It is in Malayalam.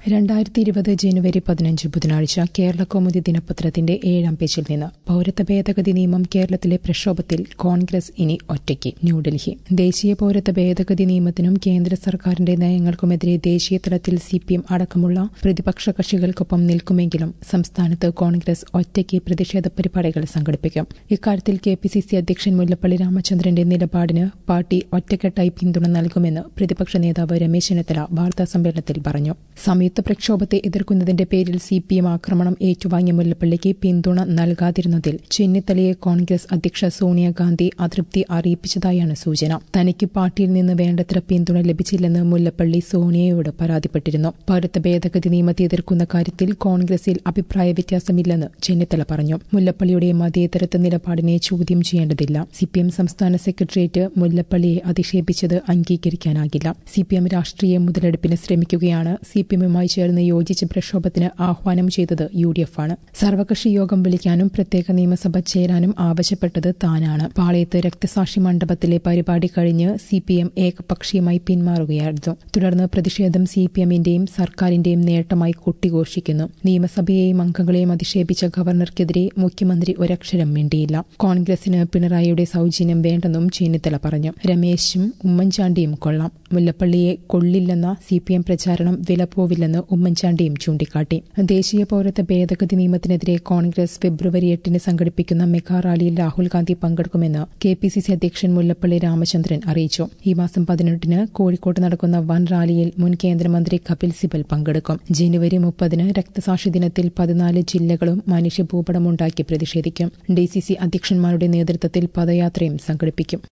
രണ്ടായിരത്തി ഇരുപത് ജനുവരി പതിനഞ്ച് ബുധനാഴ്ച കേരള കൗമുദി ദിനപത്രത്തിന്റെ ഏഴാം പേജിൽ നിന്ന് പൌരത്വ ഭേദഗതി നിയമം കേരളത്തിലെ പ്രക്ഷോഭത്തിൽ കോൺഗ്രസ് ഇനി ഒറ്റയ്ക്ക് ന്യൂഡൽഹി ദേശീയ പൌരത്വ ഭേദഗതി നിയമത്തിനും കേന്ദ്ര സർക്കാരിന്റെ നയങ്ങൾക്കുമെതിരെ ദേശീയ തലത്തിൽ സിപിഎം അടക്കമുള്ള പ്രതിപക്ഷ കക്ഷികൾക്കൊപ്പം നിൽക്കുമെങ്കിലും സംസ്ഥാനത്ത് കോൺഗ്രസ് ഒറ്റയ്ക്ക് പ്രതിഷേധ പരിപാടികൾ സംഘടിപ്പിക്കും ഇക്കാര്യത്തിൽ കെ പി സി സി അധ്യക്ഷൻ മുല്ലപ്പള്ളി രാമചന്ദ്രന്റെ നിലപാടിന് പാർട്ടി ഒറ്റക്കെട്ടായി പിന്തുണ നൽകുമെന്ന് പ്രതിപക്ഷ നേതാവ് രമേശ് ചെന്നിത്തല വാർത്താസമ്മേളനത്തിൽ പറഞ്ഞു സംയുക്ത പ്രക്ഷോഭത്തെ എതിർക്കുന്നതിന്റെ പേരിൽ സി പി എം ആക്രമണം ഏറ്റുവാങ്ങിയ മുല്ലപ്പള്ളിക്ക് പിന്തുണ നൽകാതിരുന്നതിൽ ചെന്നിത്തലയെ കോൺഗ്രസ് അധ്യക്ഷ സോണിയാഗാന്ധി അതൃപ്തി അറിയിപ്പിച്ചതായാണ് സൂചന തനിക്ക് പാർട്ടിയിൽ നിന്ന് വേണ്ടത്ര പിന്തുണ ലഭിച്ചില്ലെന്ന് മുല്ലപ്പള്ളി സോണിയയോട് പരാതിപ്പെട്ടിരുന്നു പൌരത്വ ഭേദഗതി നിയമത്തെ എതിർക്കുന്ന കാര്യത്തിൽ കോൺഗ്രസിൽ അഭിപ്രായ വ്യത്യാസമില്ലെന്ന് ചെന്നിത്തല പറഞ്ഞു മുല്ലപ്പള്ളിയുടെ മതേതരത്വ നിലപാടിനെ ചോദ്യം ചെയ്യേണ്ടതില്ല സിപിഎം സംസ്ഥാന സെക്രട്ടേറിയറ്റ് മുല്ലപ്പള്ളിയെ അധിക്ഷേപിച്ചത് അംഗീകരിക്കാനാകില്ല സിപിഎം രാഷ്ട്രീയ മുതലെടുപ്പിന് ശ്രമിക്കുകയാണ് സിപിഎമ്മുമായി ചേർന്ന് യോജിച്ച പ്രക്ഷോഭത്തിന് ആഹ്വാനം ചെയ്തത് യു ഡി എഫ് ആണ് സർവകക്ഷി യോഗം വിളിക്കാനും പ്രത്യേക നിയമസഭ ചേരാനും ആവശ്യപ്പെട്ടത് താനാണ് പാളയത്ത് രക്തസാക്ഷി മണ്ഡപത്തിലെ പരിപാടി കഴിഞ്ഞ് സിപിഎം ഏകപക്ഷീയമായി പിന്മാറുകയായിരുന്നു തുടർന്ന് പ്രതിഷേധം സിപിഎമ്മിന്റെയും സർക്കാരിന്റെയും നേട്ടമായി കൊട്ടിഘോഷിക്കുന്നു നിയമസഭയെയും അംഗങ്ങളെയും അധിക്ഷേപിച്ച ഗവർണർക്കെതിരെ മുഖ്യമന്ത്രി ഒരക്ഷരം മിണ്ടിയില്ല കോൺഗ്രസിന് പിണറായിയുടെ സൌജന്യം വേണ്ടെന്നും ചെന്നിത്തല പറഞ്ഞു രമേശും ഉമ്മൻചാണ്ടിയും കൊള്ളാം മുല്ലപ്പള്ളിയെ കൊള്ളില്ലെന്ന സിപിഎം പ്രചാരണം വിലപ്പോവില്ലെന്ന് ഉമ്മൻചാണ്ടിയും ചൂണ്ടിക്കാട്ടി ദേശീയ പൌരത്വ ഭേദഗതി നിയമത്തിനെതിരെ കോൺഗ്രസ് ഫെബ്രുവരി എട്ടിന് സംഘടിപ്പിക്കുന്ന മെഗാ റാലിയിൽ രാഹുൽ ഗാന്ധി പങ്കെടുക്കുമെന്ന് കെ പി സി സി അധ്യക്ഷൻ മുല്ലപ്പള്ളി രാമചന്ദ്രൻ അറിയിച്ചു ഈ മാസം പതിനെട്ടിന് കോഴിക്കോട്ട് നടക്കുന്ന വൻ റാലിയിൽ മുൻ കേന്ദ്രമന്ത്രി കപിൽ സിബൽ പങ്കെടുക്കും ജനുവരി മുപ്പതിന് രക്തസാക്ഷി ദിനത്തിൽ പതിനാല് ജില്ലകളും മനുഷ്യഭൂപടമുണ്ടാക്കി പ്രതിഷേധിക്കും ഡി സി സി അധ്യക്ഷന്മാരുടെ നേതൃത്വത്തിൽ പദയാത്രയും സംഘടിപ്പിക്കും